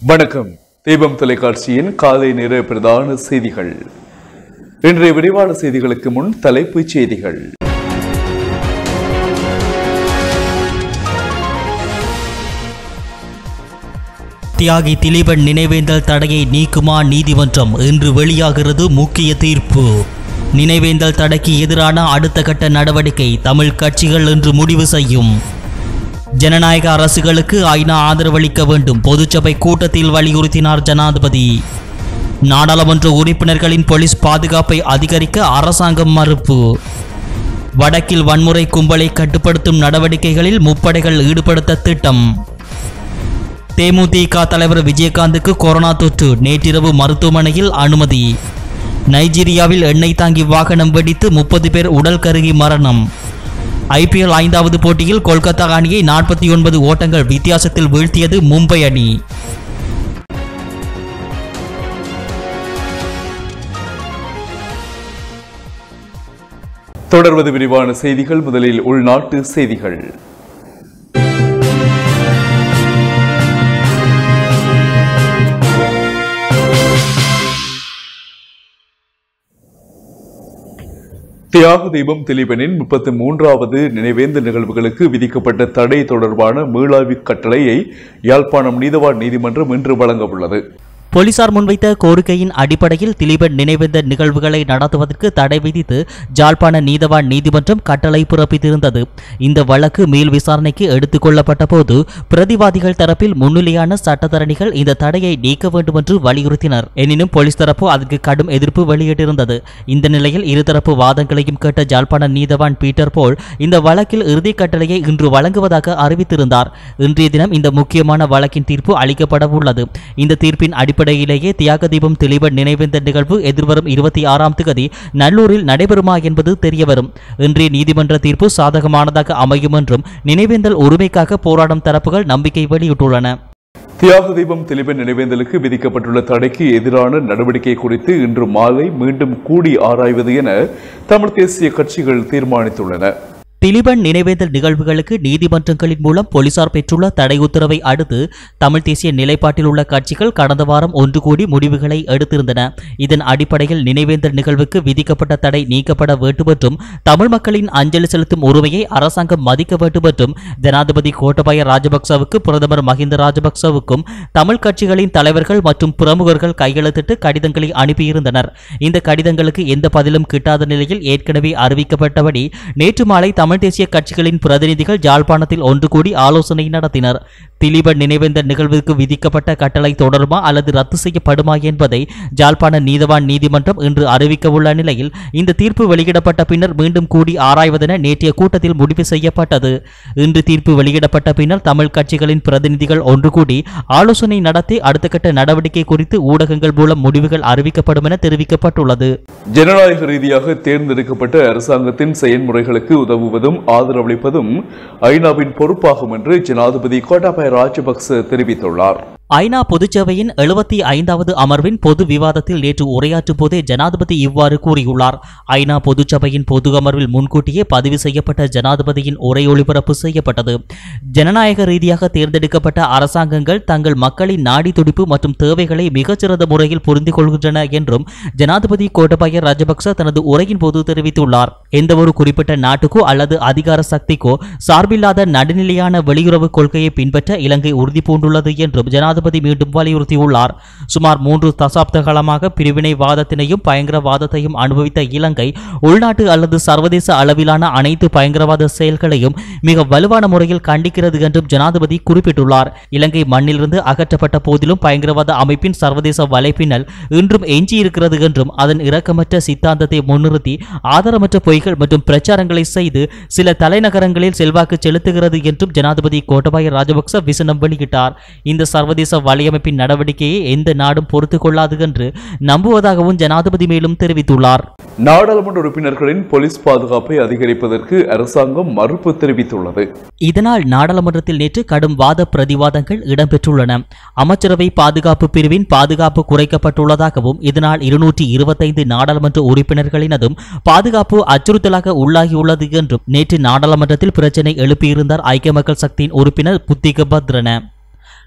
வணக்கம் தீபம் தொலைக்காட்சியின் காலை நேர பிரதான செய்திகள் இன்றைய விரிவான செய்திகளுக்கு முன் தலைப்புச் செய்திகள் தியாகி திலீபன் நினைவேந்தல் தடையை நீக்குமா நீதிமன்றம் இன்று வெளியாகிறது முக்கிய தீர்ப்பு நினைவேந்தல் தடைக்கு எதிரான அடுத்த கட்ட நடவடிக்கை தமிழ் கட்சிகள் இன்று முடிவு செய்யும் ஜனநாயக அரசுகளுக்கு ஐநா ஆதரவளிக்க வேண்டும் பொதுச்சபை கூட்டத்தில் வலியுறுத்தினார் ஜனாதிபதி நாடாளுமன்ற உறுப்பினர்களின் போலீஸ் பாதுகாப்பை அதிகரிக்க அரசாங்கம் மறுப்பு வடக்கில் வன்முறை கும்பலை கட்டுப்படுத்தும் நடவடிக்கைகளில் முப்படைகள் ஈடுபடுத்த திட்டம் தேமுதிக தலைவர் விஜயகாந்துக்கு கொரோனா தொற்று நேற்றிரவு மருத்துவமனையில் அனுமதி நைஜீரியாவில் எண்ணெய் தாங்கி வாகனம் வெடித்து முப்பது பேர் உடல் கருகி மரணம் ஐபிஎல் ஐந்தாவது போட்டியில் கொல்கத்தா அணியை நாற்பத்தி ஒன்பது ஓட்டங்கள் வித்தியாசத்தில் வீழ்த்தியது மும்பை அணி தொடர்வது விரிவான செய்திகள் முதலில் உள்நாட்டு செய்திகள் தியாக தீபம் திலீபனின் முப்பத்தி மூன்றாவது நினைவேந்த நிகழ்வுகளுக்கு விதிக்கப்பட்ட தடை தொடர்பான மீளாய்வு கட்டளையை யாழ்ப்பாணம் நீதவான் நீதிமன்றம் இன்று வழங்க உள்ளது போலீசார் முன்வைத்த கோரிக்கையின் அடிப்படையில் திலீபன் நினைவேந்த நிகழ்வுகளை நடத்துவதற்கு தடை விதித்து ஜாழ்ப்பாண நீதவான் நீதிமன்றம் கட்டளை பிறப்பித்திருந்தது இந்த வழக்கு மேல் விசாரணைக்கு எடுத்துக் கொள்ளப்பட்ட போது பிரதிவாதிகள் தரப்பில் முன்னிலையான சட்டத்தரணிகள் இந்த தடையை நீக்க வேண்டும் என்று வலியுறுத்தினர் எனினும் போலீஸ் தரப்பு அதற்கு கடும் எதிர்ப்பு வெளியிட்டிருந்தது இந்த நிலையில் இருதரப்பு வாதங்களையும் கேட்ட ஜாழ்ப்பாண நீதவான் பீட்டர் போல் இந்த வழக்கில் இறுதி கட்டளையை இன்று வழங்குவதாக அறிவித்திருந்தார் இன்றைய தினம் இந்த முக்கியமான வழக்கின் தீர்ப்பு அளிக்கப்பட உள்ளது இந்த தீர்ப்பின் அடிப்படையிலேயே தியாக தீபம் திலீபன் நினைவேந்த நிகழ்வு எதிர்வரும் இருபத்தி ஆறாம் திகதி நல்லூரில் நடைபெறுமா என்பது தெரியவரும் இன்றைய நீதிமன்ற தீர்ப்பு சாதகமானதாக அமையும் என்றும் நினைவேந்தல் உரிமைக்காக போராடும் தரப்புகள் நம்பிக்கை வெளியிட்டுள்ளன தியாக தீபம் திலீபன் நினைவேந்தலுக்கு விதிக்கப்பட்டுள்ள தடைக்கு எதிரான நடவடிக்கை குறித்து இன்று மாலை மீண்டும் கூடி ஆராய்வது என தமிழ் தேசிய கட்சிகள் தீர்மானித்துள்ளன திலீபன் நினைவேந்தல் நிகழ்வுகளுக்கு நீதிமன்றங்களின் மூலம் போலீசார் பெற்றுள்ள தடை உத்தரவை அடுத்து தமிழ் தேசிய நிலைப்பாட்டில் உள்ள கட்சிகள் கடந்த வாரம் ஒன்று கூடி முடிவுகளை எடுத்திருந்தன இதன் அடிப்படையில் நினைவேந்தல் நிகழ்வுக்கு விதிக்கப்பட்ட தடை நீக்கப்பட வேண்டும் என்றும் தமிழ் மக்களின் அஞ்சலி செலுத்தும் உரிமையை அரசாங்கம் மதிக்க வேண்டும் என்றும் ஜனாதிபதி கோட்டபாய ராஜபக்சவுக்கு பிரதமர் மஹிந்த ராஜபக்சவுக்கும் தமிழ் கட்சிகளின் தலைவர்கள் மற்றும் பிரமுகர்கள் கையெழுத்திட்டு கடிதங்களை அனுப்பியிருந்தனர் இந்த கடிதங்களுக்கு எந்த பதிலும் கிட்டாத நிலையில் ஏற்கனவே அறிவிக்கப்பட்டபடி நேற்று மாலை தமிழ் தேசிய கட்சிகளின் பிரதிநிதிகள் ஜாழ்ப்பாணத்தில் ஒன்று கூடி ஆலோசனை நடத்தினர் திலீபன் நினைவேந்த நிகழ்வுக்கு விதிக்கப்பட்ட கட்டளை தொடருமா அல்லது ரத்து செய்யப்படுமா என்பதை ஜாழ்ப்பாண நீதவான் நீதிமன்றம் இன்று அறிவிக்க உள்ள நிலையில் இந்த தீர்ப்பு வெளியிடப்பட்ட பின்னர் மீண்டும் கூடி ஆராய்வதென நேற்றைய கூட்டத்தில் முடிவு செய்யப்பட்டது இன்று தீர்ப்பு வெளியிடப்பட்ட பின்னர் தமிழ் கட்சிகளின் பிரதிநிதிகள் ஒன்று கூடி ஆலோசனை நடத்தி அடுத்த கட்ட நடவடிக்கை குறித்து ஊடகங்கள் மூலம் முடிவுகள் அறிவிக்கப்படும் என தெரிவிக்கப்பட்டுள்ளது ஜனநாயக ரீதியாக தேர்ந்தெடுக்கப்பட்ட அரசாங்கத்தின் செயல்முறைகளுக்கு உதவுவதும் ஆதரவளிப்பதும் ஐநாவின் பொறுப்பாகும் என்று ஜனாதிபதி கோட்டாபய ராஜபக்ச தெரிவித்துள்ளார் ஐநா பொதுச்சபையின் எழுபத்தி ஐந்தாவது அமர்வின் பொது விவாதத்தில் நேற்று உரையாற்றும் போதே ஜனாதிபதி இவ்வாறு கூறியுள்ளார் ஐநா பொதுச்சபையின் பொது அமர்வில் முன்கூட்டியே பதிவு செய்யப்பட்ட ஜனாதிபதியின் உரை ஒளிபரப்பு செய்யப்பட்டது ஜனநாயக ரீதியாக தேர்ந்தெடுக்கப்பட்ட அரசாங்கங்கள் தங்கள் மக்களின் நாடி துடிப்பு மற்றும் தேவைகளை மிகச்சிறந்த முறையில் புரிந்து கொள்கின்றன என்றும் ஜனாதிபதி கோட்டபாய ராஜபக்ச தனது உரையின் போது தெரிவித்துள்ளார் எந்தவொரு குறிப்பிட்ட நாட்டுக்கோ அல்லது அதிகார சக்திக்கோ சார்பில்லாத நடுநிலையான வெளியுறவு கொள்கையை பின்பற்ற இலங்கை உறுதி பூண்டுள்ளது என்றும் ஜனாதிபதி மீண்டும் வலியுறுத்தியுள்ளார் சுமார் மூன்று தசாப்த காலமாக பிரிவினைவாதத்தினையும் பயங்கரவாதத்தையும் அனுபவித்த இலங்கை உள்நாட்டு அல்லது சர்வதேச அளவிலான அனைத்து பயங்கரவாத செயல்களையும் மிக வலுவான முறையில் கண்டிக்கிறது என்றும் ஜனாதிபதி குறிப்பிட்டுள்ளார் இலங்கை மண்ணிலிருந்து அகற்றப்பட்ட போதிலும் பயங்கரவாத அமைப்பின் சர்வதேச வலைப்பின்னல் இன்றும் எஞ்சியிருக்கிறது என்றும் அதன் இரக்கமற்ற சித்தாந்தத்தை முன்னிறுத்தி ஆதாரமற்ற பொய்கள் மற்றும் பிரச்சாரங்களை செய்து சில தலைநகரங்களில் செல்வாக்கு செலுத்துகிறது என்றும் ஜனாதிபதி கோட்டபாய ராஜபக்ச விசனம் வெளியிட்டார் இந்த சர்வதேச வலையமைப்பின் நடவடிக்கையை எந்த நாடும் பொறுத்துக் கொள்ளாது என்று நம்புவதாகவும் ஜனாதிபதி மேலும் தெரிவித்துள்ளார் நாடாளுமன்ற உறுப்பினர்களின் போலீஸ் பாதுகாப்பை அதிகரிப்பதற்கு அரசாங்கம் மறுப்பு தெரிவித்துள்ளது இதனால் நாடாளுமன்றத்தில் நேற்று கடும் வாத பிரதிவாதங்கள் இடம்பெற்றுள்ளன அமைச்சரவை பாதுகாப்பு பிரிவின் பாதுகாப்பு குறைக்கப்பட்டுள்ளதாகவும் இதனால் இருநூற்றி இருபத்தைந்து நாடாளுமன்ற உறுப்பினர்களினதும் பாதுகாப்பு அச்சுறுத்தலாக உள்ளாகியுள்ளது என்றும் நேற்று நாடாளுமன்றத்தில் பிரச்சினை எழுப்பியிருந்தார் ஐக்கிய மக்கள் சக்தியின் உறுப்பினர் புத்திக பத்ரன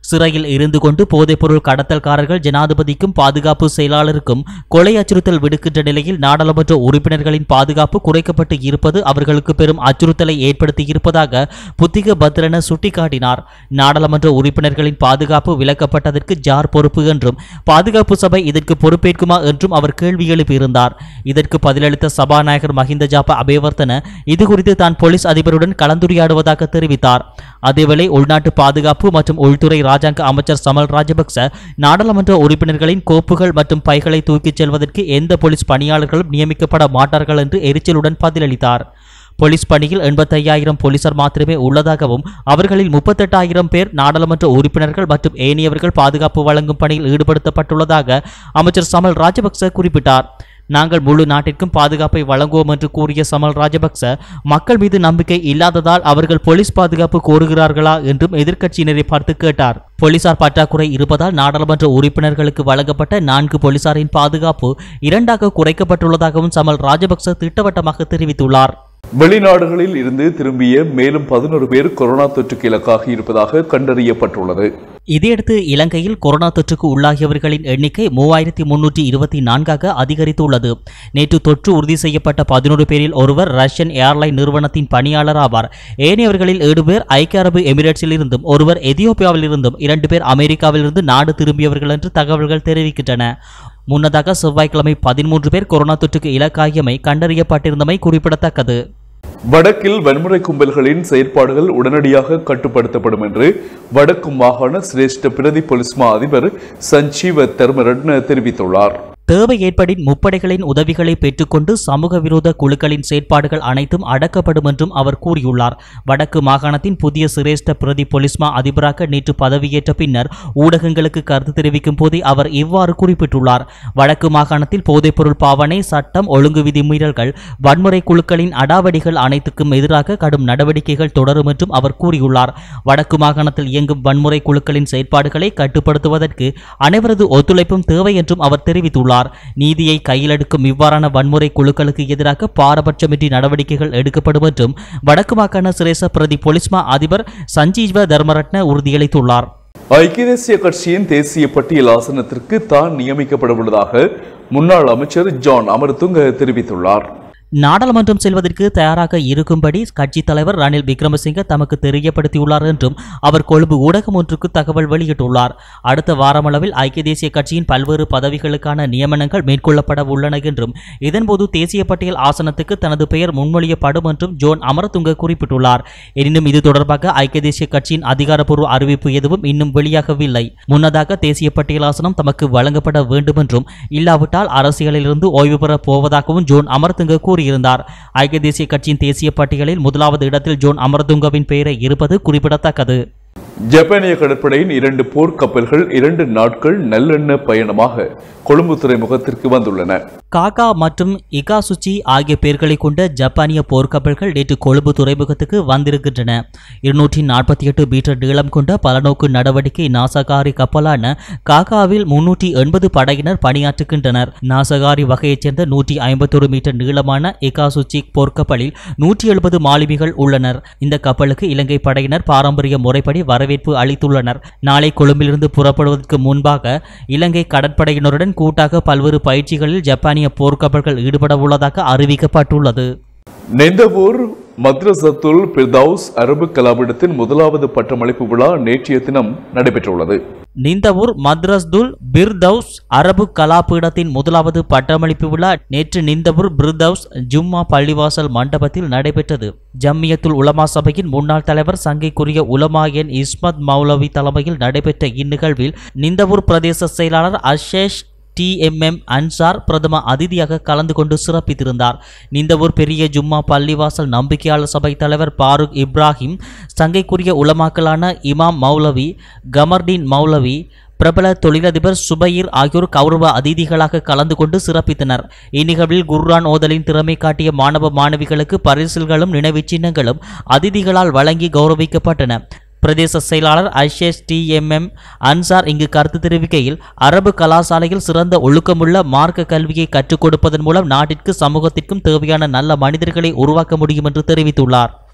சிறையில் இருந்து கொண்டு போதைப்பொருள் கடத்தல்காரர்கள் ஜனாதிபதிக்கும் பாதுகாப்பு செயலாளருக்கும் கொலை அச்சுறுத்தல் விடுக்கின்ற நிலையில் நாடாளுமன்ற உறுப்பினர்களின் பாதுகாப்பு குறைக்கப்பட்டு இருப்பது அவர்களுக்கு பெரும் அச்சுறுத்தலை ஏற்படுத்தி இருப்பதாக புத்திக பத்ரன சுட்டிக்காட்டினார் நாடாளுமன்ற உறுப்பினர்களின் பாதுகாப்பு விலக்கப்பட்டதற்கு ஜார் பொறுப்பு என்றும் பாதுகாப்பு சபை இதற்கு பொறுப்பேற்குமா என்றும் அவர் கேள்வி எழுப்பியிருந்தார் இதற்கு பதிலளித்த சபாநாயகர் மஹிந்த ஜாப அபேவர்த்தன இது குறித்து தான் போலீஸ் அதிபருடன் கலந்துரையாடுவதாக தெரிவித்தார் அதேவேளை உள்நாட்டு பாதுகாப்பு மற்றும் உள்துறை ராஜாங்க அமைச்சர் சமல் ராஜபக்ச நாடாளுமன்ற உறுப்பினர்களின் கோப்புகள் மற்றும் பைகளை தூக்கிச் செல்வதற்கு எந்த போலீஸ் பணியாளர்களும் நியமிக்கப்பட மாட்டார்கள் என்று எரிச்சலுடன் பதிலளித்தார் போலீஸ் பணியில் எண்பத்தையாயிரம் போலீசார் மாத்திரமே உள்ளதாகவும் அவர்களில் முப்பத்தெட்டாயிரம் பேர் நாடாளுமன்ற உறுப்பினர்கள் மற்றும் ஏனையவர்கள் பாதுகாப்பு வழங்கும் பணியில் ஈடுபடுத்தப்பட்டுள்ளதாக அமைச்சர் சமல் ராஜபக்ச குறிப்பிட்டார் நாங்கள் முழு நாட்டிற்கும் பாதுகாப்பை வழங்குவோம் என்று கூறிய சமல் ராஜபக்ச மக்கள் மீது நம்பிக்கை இல்லாததால் அவர்கள் போலீஸ் பாதுகாப்பு கோருகிறார்களா என்றும் எதிர்க்கட்சியினரை பார்த்து கேட்டார் போலீசார் பற்றாக்குறை இருப்பதால் நாடாளுமன்ற உறுப்பினர்களுக்கு வழங்கப்பட்ட நான்கு போலீசாரின் பாதுகாப்பு இரண்டாக குறைக்கப்பட்டுள்ளதாகவும் சமல் ராஜபக்ச திட்டவட்டமாக தெரிவித்துள்ளார் வெளிநாடுகளில் இருந்து திரும்பிய மேலும் பதினோரு பேர் கொரோனா தொற்றுக்கு இலக்காகி இருப்பதாக கண்டறியப்பட்டுள்ளது இதையடுத்து இலங்கையில் கொரோனா தொற்றுக்கு உள்ளாகியவர்களின் எண்ணிக்கை மூவாயிரத்தி முன்னூற்றி இருபத்தி நான்காக அதிகரித்துள்ளது நேற்று தொற்று உறுதி செய்யப்பட்ட பதினோரு பேரில் ஒருவர் ரஷ்யன் ஏர்லைன் நிறுவனத்தின் பணியாளர் ஆவார் ஏனையவர்களில் ஏழு பேர் ஐக்கிய அரபு எமிரேட்ஸில் இருந்தும் ஒருவர் எதியோப்பியாவில் இருந்தும் இரண்டு பேர் அமெரிக்காவிலிருந்து நாடு திரும்பியவர்கள் என்று தகவல்கள் தெரிவிக்கின்றன முன்னதாக செவ்வாய்க்கிழமை பதிமூன்று பேர் கொரோனா தொற்றுக்கு இலக்காகியமை கண்டறியப்பட்டிருந்தமை குறிப்பிடத்தக்கது வடக்கில் வன்முறை கும்பல்களின் செயற்பாடுகள் உடனடியாக கட்டுப்படுத்தப்படும் என்று வடக்கு மாகாண சிரேஷ்ட பிரதி போலீஸ் மா அதிபர் சஞ்சீவ தர்மரட்ன தெரிவித்துள்ளார் தேவை ஏற்படின் முப்படைகளின் உதவிகளை பெற்றுக்கொண்டு சமூக விரோத குழுக்களின் செயற்பாடுகள் அனைத்தும் அடக்கப்படும் என்றும் அவர் கூறியுள்ளார் வடக்கு மாகாணத்தின் புதிய சிரேஷ்ட பிரதி பொலிஸ்மா அதிபராக நேற்று பதவியேற்ற பின்னர் ஊடகங்களுக்கு கருத்து தெரிவிக்கும் போதே அவர் இவ்வாறு குறிப்பிட்டுள்ளார் வடக்கு மாகாணத்தில் போதைப்பொருள் பாவனை சட்டம் ஒழுங்கு விதிமீறல்கள் வன்முறை குழுக்களின் அடாவடிகள் அனைத்துக்கும் எதிராக கடும் நடவடிக்கைகள் தொடரும் என்றும் அவர் கூறியுள்ளார் வடக்கு மாகாணத்தில் இயங்கும் வன்முறை குழுக்களின் செயற்பாடுகளை கட்டுப்படுத்துவதற்கு அனைவரது ஒத்துழைப்பும் தேவை என்றும் அவர் தெரிவித்துள்ளார் நீதியை கையிலெடுக்கும் இவ்வாறான வன்முறை குழுக்களுக்கு எதிராக பாரபட்சமின்றி நடவடிக்கைகள் எடுக்கப்படும் என்றும் வடக்கு மாகாண சிரேச பிரதி பொலிஸ்மா அதிபர் சஞ்சீவ தர்மரட்ன உறுதியளித்துள்ளார் ஐக்கிய தேசிய கட்சியின் தேசிய பட்டியல் ஆசனத்திற்கு தான் நியமிக்கப்பட உள்ளதாக முன்னாள் அமைச்சர் ஜான் அமர்துங்க தெரிவித்துள்ளார் நாடாளுமன்றம் செல்வதற்கு தயாராக இருக்கும்படி கட்சித் தலைவர் ரணில் விக்ரமசிங்க தமக்கு தெரியப்படுத்தியுள்ளார் என்றும் அவர் கொழும்பு ஊடகம் ஒன்றுக்கு தகவல் வெளியிட்டுள்ளார் அடுத்த வாரமளவில் ஐக்கிய தேசிய கட்சியின் பல்வேறு பதவிகளுக்கான நியமனங்கள் மேற்கொள்ளப்பட உள்ளன என்றும் இதன்போது தேசிய பட்டியல் ஆசனத்துக்கு தனது பெயர் முன்மொழியப்படும் என்றும் ஜோன் அமரதுங்க குறிப்பிட்டுள்ளார் எனினும் இது தொடர்பாக ஐக்கிய தேசிய கட்சியின் அதிகாரப்பூர்வ அறிவிப்பு எதுவும் இன்னும் வெளியாகவில்லை முன்னதாக தேசிய பட்டியல் ஆசனம் தமக்கு வழங்கப்பட வேண்டும் என்றும் இல்லாவிட்டால் அரசியலிலிருந்து ஓய்வு பெறப் போவதாகவும் ஜோன் அமர்துங்க கூறியிருந்தார் ஐக்கிய தேசிய கட்சியின் தேசிய பட்டியலில் முதலாவது இடத்தில் ஜோன் அமர்துங்கவின் பெயரை இருப்பது குறிப்பிடத்தக்கது ஜப்பானிய கடற்படையின் இரண்டு போர் கப்பல்கள் இரண்டு நாட்கள் நல்லெண்ண பயணமாக கொழும்பு துறைமுகத்திற்கு வந்துள்ளன காகா மற்றும் இகாசுச்சி ஆகிய பெயர்களை கொண்ட ஜப்பானிய போர்க்கப்பல்கள் நேற்று கொழும்பு துறைமுகத்துக்கு வந்திருக்கின்றன இருநூற்றி நாற்பத்தி எட்டு மீட்டர் நீளம் கொண்ட பலநோக்கு நடவடிக்கை நாசகாரி கப்பலான காகாவில் முன்னூற்றி எண்பது படையினர் பணியாற்றுகின்றனர் நாசகாரி வகையைச் சேர்ந்த நூற்றி ஐம்பத்தொரு மீட்டர் நீளமான இகாசுச்சி போர்க்கப்பலில் நூற்றி எழுபது மாலுமிகள் உள்ளனர் இந்த கப்பலுக்கு இலங்கை படையினர் பாரம்பரிய முறைப்படி வரவேற்பு அளித்துள்ளனர் நாளை கொழும்பிலிருந்து புறப்படுவதற்கு முன்பாக இலங்கை கடற்படையினருடன் கூட்டாக பல்வேறு பயிற்சிகளில் ஜப்பானிய போர்க்கப்பல்கள் ஈடுபட உள்ளதாக அறிவிக்கப்பட்டுள்ளது நெந்தவூர் மத்ரசத்துல் பிர்தௌஸ் அரபு கலாபீடத்தின் முதலாவது பட்டமளிப்பு விழா நேற்றைய தினம் நடைபெற்றுள்ளது நிந்தவூர் மத்ரஸ்துல் பிர்தௌஸ் அரபு கலாபீடத்தின் முதலாவது பட்டமளிப்பு விழா நேற்று நிந்தவூர் பிர்தௌஸ் ஜும்மா பள்ளிவாசல் மண்டபத்தில் நடைபெற்றது ஜம்மியத்துல் உலமா சபையின் முன்னாள் தலைவர் சங்கைக்குரிய உலமா என் இஸ்மத் மௌலவி தலைமையில் நடைபெற்ற இந்நிகழ்வில் நிந்தவூர் பிரதேச செயலாளர் அஷேஷ் டிஎம்எம் அன்சார் பிரதம அதிதியாக கலந்து கொண்டு சிறப்பித்திருந்தார் நிந்தவூர் பெரிய ஜும்மா பள்ளிவாசல் நம்பிக்கையாளர் சபை தலைவர் பாருக் இப்ராஹிம் சங்கைக்குரிய உலமாக்களான இமாம் மௌலவி கமர்டீன் மௌலவி பிரபல தொழிலதிபர் சுபைர் ஆகியோர் கௌரவ அதிதிகளாக கலந்து கொண்டு சிறப்பித்தனர் இந்நிகழ்வில் குர்ஆன் ஓதலின் திறமை காட்டிய மாணவ மாணவிகளுக்கு பரிசில்களும் நினைவுச் சின்னங்களும் அதிதிகளால் வழங்கி கௌரவிக்கப்பட்டன பிரதேச செயலாளர் ஐஷேஷ் டிஎம்எம் அன்சார் இங்கு கருத்து தெரிவிக்கையில் அரபு கலாசாலையில் சிறந்த ஒழுக்கமுள்ள மார்க்க கல்வியை கற்றுக் கொடுப்பதன் மூலம் நாட்டிற்கு சமூகத்திற்கும் தேவையான நல்ல மனிதர்களை உருவாக்க முடியும் என்று தெரிவித்துள்ளார்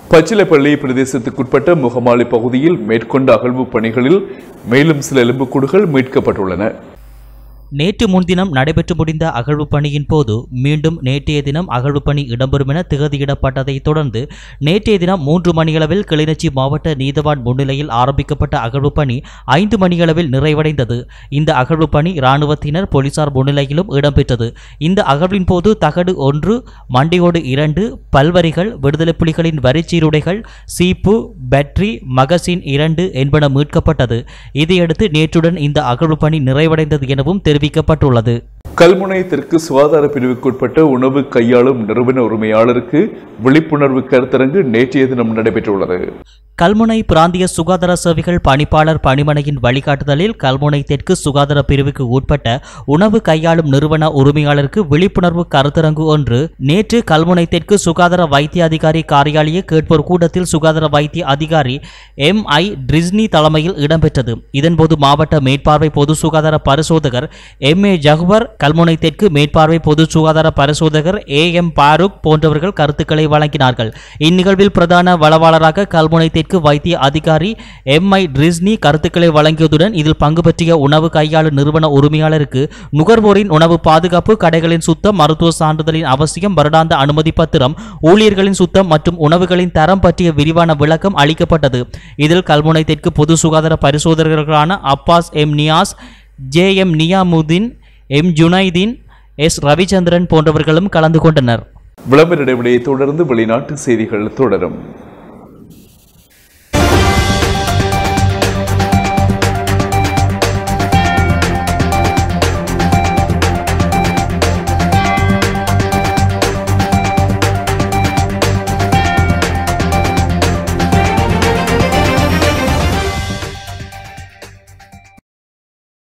பச்சிலைப்பள்ளி பிரதேசத்துக்குட்பட்ட முகமாலி பகுதியில் மேற்கொண்ட அகழ்வு பணிகளில் மேலும் சில எலும்புக்கூடுகள் மீட்கப்பட்டுள்ளன நேற்று முன்தினம் நடைபெற்று முடிந்த அகழ்வு பணியின் போது மீண்டும் நேற்றைய தினம் அகழ்வு பணி இடம்பெறும் என திகதியிடப்பட்டதைத் தொடர்ந்து நேற்றைய தினம் மூன்று மணியளவில் கிளிநொச்சி மாவட்ட நீதவான் முன்னிலையில் ஆரம்பிக்கப்பட்ட அகழ்வு பணி ஐந்து மணியளவில் நிறைவடைந்தது இந்த அகழ்வு பணி இராணுவத்தினர் போலீசார் முன்னிலையிலும் இடம்பெற்றது இந்த அகழ்வின் போது தகடு ஒன்று மண்டையோடு இரண்டு பல்வரிகள் விடுதலை புலிகளின் வரிச்சீருடைகள் சீப்பு பேட்டரி மகசின் இரண்டு என்பன மீட்கப்பட்டது இதையடுத்து நேற்றுடன் இந்த அகழ்வு பணி நிறைவடைந்தது எனவும் தெரிவிக்கப்பட்டுள்ளது கல்முனை தெற்கு சுகாதார பிரிவுக்குட்பட்ட உணவு கையாளும் நிறுவன உரிமையாளருக்கு விழிப்புணர்வு கருத்தரங்கு நேற்றைய தினம் நடைபெற்றுள்ளது கல்முனை பிராந்திய சுகாதார சேவைகள் பணிப்பாளர் பணிமனையின் வழிகாட்டுதலில் கல்முனை தெற்கு சுகாதார பிரிவுக்கு உட்பட்ட உணவு கையாளும் நிறுவன உரிமையாளருக்கு விழிப்புணர்வு கருத்தரங்கு ஒன்று நேற்று கல்முனை தெற்கு சுகாதார வைத்திய அதிகாரி காரியாலய கேட்போர் கூட்டத்தில் சுகாதார வைத்திய அதிகாரி எம் ஐ டிரிஸ்னி தலைமையில் இடம்பெற்றது இதன்போது மாவட்ட மேற்பார்வை பொது சுகாதார பரிசோதகர் எம் ஏ ஜஹ்வர் கல்முனை தெற்கு மேற்பார்வை பொது சுகாதார பரிசோதகர் ஏ எம் பாரூக் போன்றவர்கள் கருத்துக்களை வழங்கினார்கள் இந்நிகழ்வில் பிரதான வளவாளராக கல்முனை தெற்கு வைத்திய அதிகாரி எம் ஐ டிரிஸ்னி கருத்துக்களை வழங்கியதுடன் இதில் பங்கு பற்றிய உணவு கையாளு நிறுவன உரிமையாளருக்கு நுகர்வோரின் உணவு பாதுகாப்பு கடைகளின் சுத்தம் மருத்துவ சான்றிதழின் அவசியம் வருடாந்த அனுமதி பத்திரம் ஊழியர்களின் சுத்தம் மற்றும் உணவுகளின் தரம் பற்றிய விரிவான விளக்கம் அளிக்கப்பட்டது இதில் கல்முனை தெற்கு பொது சுகாதார பரிசோதகர்களான Abbas M Niyas J M Niyamudeen M Junaideen S Ravichandran போன்றவர்களும் கலந்து கொண்டனர் விளம்பர இடைவெளியை தொடர்ந்து வெளிநாட்டு செய்திகள் தொடரும்